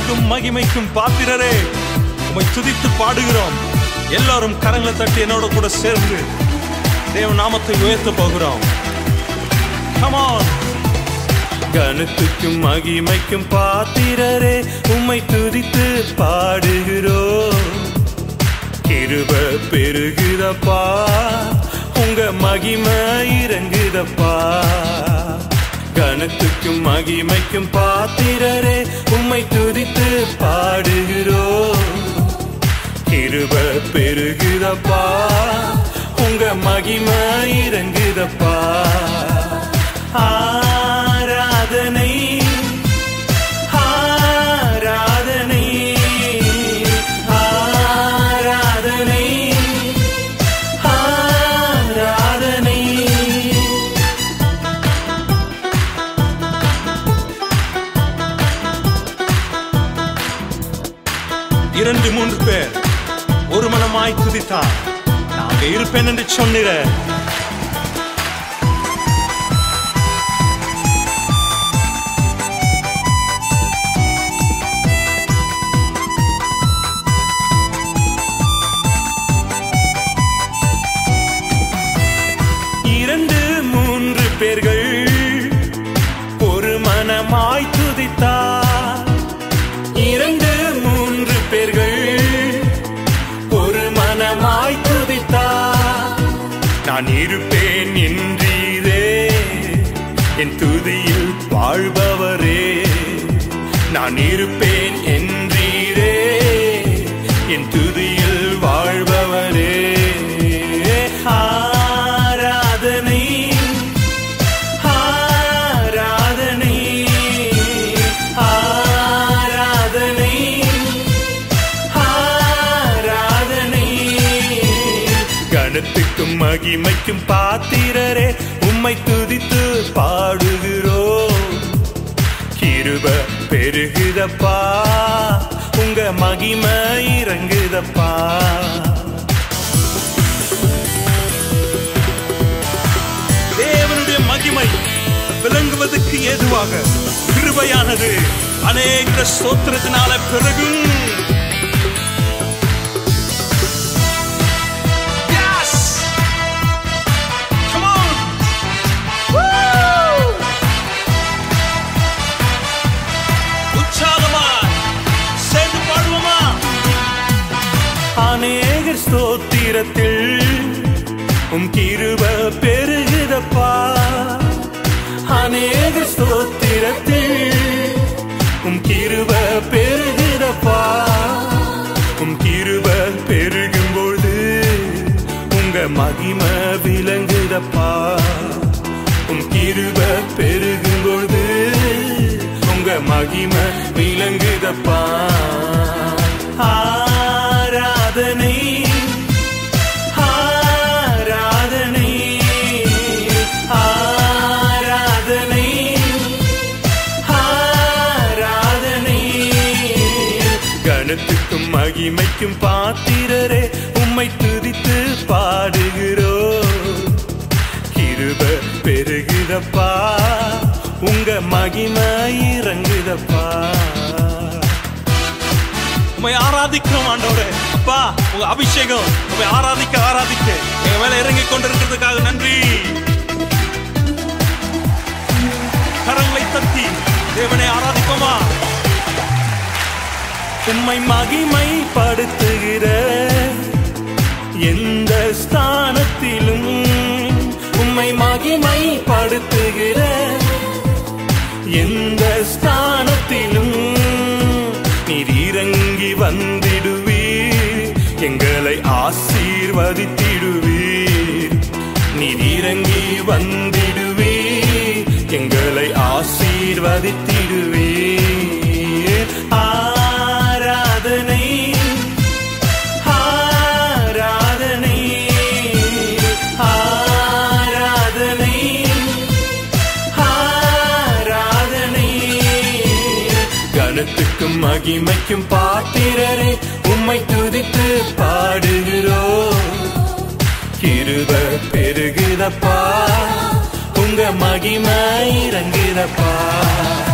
கனத்துக்கும் மகிமைக்கும் பாத்திரரே உம்மை துதித்து பாடுகிறோம் எல்லாரும் கரங்களை தட்டி என்னோட கூட சேர்ந்து தேவ நாமத்தை உயர்த்த போகிறோம் Come on. கனத்துக்கும் மகிமைக்கும் பாத்திரரே உம்மை துதித்து பாடுகிறோம் கிருப பெருகுதப்பா உங்க மகிமை இறங்குதப்பா கனத்துக்கும் மகிமைக்கும் பாத்திரரே உம்மை துதித்து பாடுகிறோம் கிருப பெருகுதப்பா உங்க மகிமை இறங்குதப்பா ஆராதனை ஆராதனை ஆராதனை ஆராதனை இரண்டு மூன்று பேர் ஒரு மனமாய் துதித்தார் நாங்க இருப்பேன் என்று சொன்னிற இரண்டு மூன்று பேர்கள் ஒரு மனமாய் துதித்தார் இரண்டு மூன்று பேர்கள் ஒரு மனமாய் துதித்தார் நான் இருப்பேன் என்றீரே என் துதியில் வாழ்பவரே நான் இருப்பேன் என்றீரே என் துதியில் வாழ்பவரே ஆராதனை ஆராதனை ஆராதனை ஆராதனை கனத்துக்கும் மகிமைக்கும் பாத்திரரே உம்மை துதித்து பாடுகிறோம் கிருப பெருகுதப்பா உங்க மகிமை இறங்குதப்பா தேவனுடைய மகிமை விளங்குவதற்கு ஏதுவாக கிருபையானது அநேக ஸ்தோத்திரத்தினால பிறகும் Yes! Come on! Woo! உற்சாகமா சேர்ந்து பாடுவோமா அநேகர் ஸ்தோத்திரத்தில் உம் கிருப பெருகுதப்பா அநேக ஸ்தோத்திரத்தில் உம் கிருப பெருகுதப்பா உம் கிருப பெருகும்போது உங்க மகிமை விளங்குதப்பா உம் கிருப பெருகும்போது உங்க மகிமை விளங்குதப்பா ஆராதனை ஆராதனை ஆராதனை ஆராதனை கனத்துக்கும் மகிமைக்கும் பாத்திரரே உம்மை துதித்து பாடுகிறோம் கிருப பெருகுதப்பா உங்க மகிமை இறங்குதப்பா உண்மை ஆராதிக்கிறோம் ஆண்டவரே அப்பா உங்க அபிஷேகம் உண்மை ஆராதிக்க ஆராதிக்க எங்க மேல இறங்கி கொண்டிருக்கிறதுக்காக நன்றி கரங்களை தட்டி தேவனை ஆராதிப்போமா உம்மை மகிமைப்படுத்துகிற எந்த ஸ்தானத்திலும் உம்மை மகிமைப்படுத்துகிற எந்த ஸ்தானத்திலும் நீர் இறங்கி வந்திடுவீர் எங்களை ஆசீர்வதித்திடுவீர் நீர் இறங்கி வந்திடுவீர் எங்களை ஆசீர்வதித்திடுவீர் ஆராதனை ஆராதனை ஆராதனை ஆராதனை கனத்துக்கும் மகிமைக்கும் பாத்திரரே உம்மை துதித்து பாடுகிறோம் கிருப பெருகுதப்பா உங்க மகிமை இறங்குதப்பா